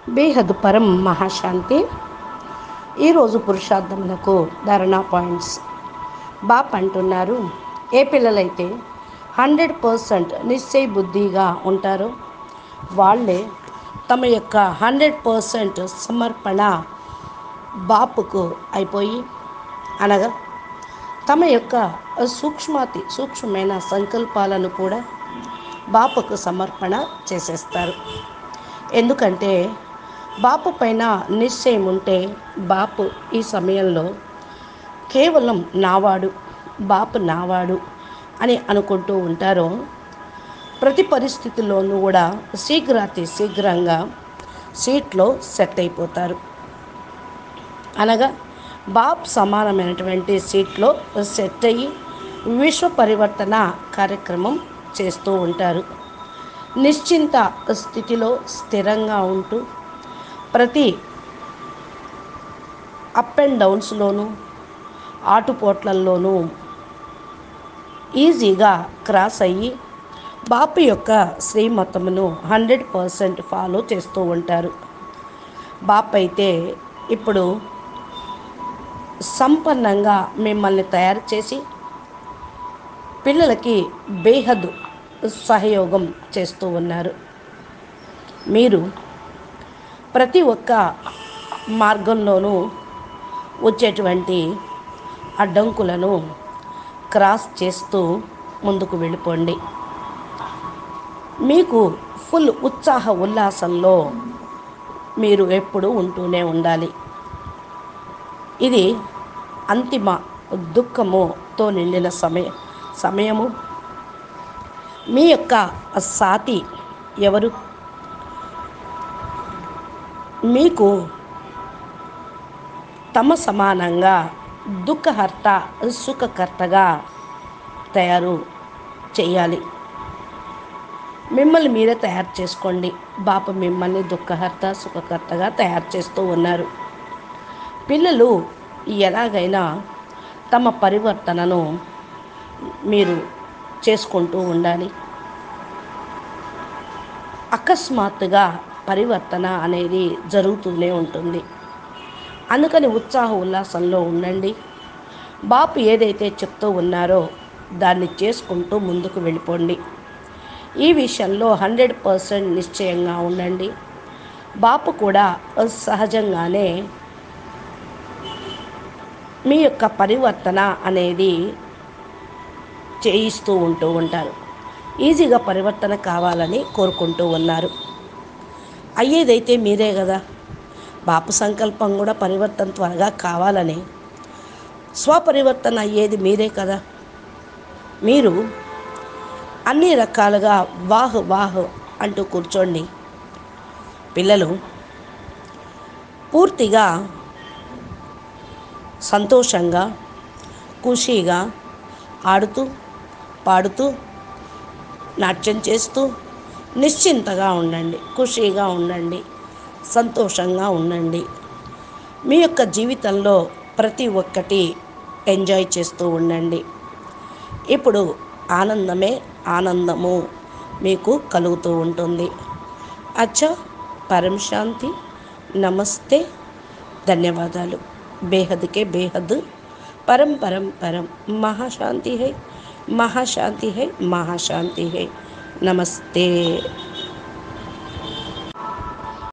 బేహద్ పరం మహాశాంతి ఈరోజు పురుషార్థములకు ధారణా పాయింట్స్ బాప్ అంటున్నారు ఏ పిల్లలైతే హండ్రెడ్ పర్సెంట్ నిశ్చయ బుద్ధిగా ఉంటారో వాళ్ళే తమ యొక్క హండ్రెడ్ పర్సెంట్ సమర్పణ బాపుకు అయిపోయి అనగా తమ యొక్క సూక్ష్మాతి సూక్ష్మమైన సంకల్పాలను కూడా బాపుకు సమర్పణ చేసేస్తారు ఎందుకంటే బాపు పైన నిశ్చయం ఉంటే బాపు ఈ సమయంలో కేవలం నావాడు బాపు నావాడు అని అనుకుంటూ ఉంటారో ప్రతి పరిస్థితుల్లోనూ కూడా శీఘ్రాతి శీఘ్రంగా సీట్లో సెట్ అయిపోతారు అనగా బాప్ సమానమైనటువంటి సీట్లో సెట్ అయ్యి విశ్వ పరివర్తన కార్యక్రమం చేస్తూ ఉంటారు నిశ్చింత స్థితిలో స్థిరంగా ఉంటూ ప్రతి అప్ అండ్ డౌన్స్లోనూ ఆటుపోట్లల్లోనూ ఈజీగా క్రాస్ అయ్యి బాపు యొక్క శ్రీమతమును హండ్రెడ్ పర్సెంట్ ఫాలో చేస్తూ ఉంటారు బాప్ అయితే ఇప్పుడు సంపన్నంగా మిమ్మల్ని తయారు చేసి పిల్లలకి బేహద్ సహయోగం చేస్తూ ఉన్నారు మీరు ప్రతి ఒక్క మార్గంలోనూ వచ్చేటువంటి అడ్డంకులను క్రాస్ చేస్తూ ముందుకు వెళ్ళిపోండి మీకు ఫుల్ ఉత్సాహ ఉల్లాసంలో మీరు ఎప్పుడూ ఉంటూనే ఉండాలి ఇది అంతిమ దుఃఖముతో నిండిన సమయ సమయము మీ యొక్క సాతి ఎవరు మీకు తమ సమానంగా దుఃఖహర్త సుఖకర్తగా తయారు చేయాలి మిమ్మల్ని మీరే తయారు చేసుకోండి బాప మిమ్మల్ని దుఃఖహర్త సుఖకర్తగా తయారు చేస్తూ ఉన్నారు పిల్లలు ఎలాగైనా తమ పరివర్తనను మీరు చేసుకుంటూ ఉండాలి అకస్మాత్తుగా పరివర్తన అనేది జరుగుతూనే ఉంటుంది అందుకని ఉత్సాహ ఉల్లాసంలో ఉండండి బాపు ఏదైతే చెప్తూ ఉన్నారో దాన్ని చేసుకుంటూ ముందుకు వెళ్ళిపోండి ఈ విషయంలో హండ్రెడ్ పర్సెంట్ నిశ్చయంగా ఉండండి బాపు కూడా సహజంగానే మీ యొక్క పరివర్తన అనేది చేయిస్తూ ఉంటూ ఉంటారు ఈజీగా పరివర్తన కావాలని కోరుకుంటూ ఉన్నారు అయ్యేదైతే మీరే కదా బాపు సంకల్పం కూడా పరివర్తన త్వరగా కావాలని స్వపరివర్తన అయ్యేది మీరే కదా మీరు అన్ని రకాలుగా వాహ్ వాహ్ అంటూ కూర్చోండి పిల్లలు పూర్తిగా సంతోషంగా ఖుషీగా ఆడుతూ పాడుతూ నాట్యం చేస్తూ నిశ్చింతగా ఉండండి ఖుషీగా ఉండండి సంతోషంగా ఉండండి మీ యొక్క జీవితంలో ప్రతి ఒక్కటి ఎంజాయ్ చేస్తూ ఉండండి ఇప్పుడు ఆనందమే ఆనందము మీకు కలుగుతూ ఉంటుంది అచ్చా పరం శాంతి నమస్తే ధన్యవాదాలు बेहद के बेहद परम परम परम महाशांति है महाशांति है महाशांति है नमस्ते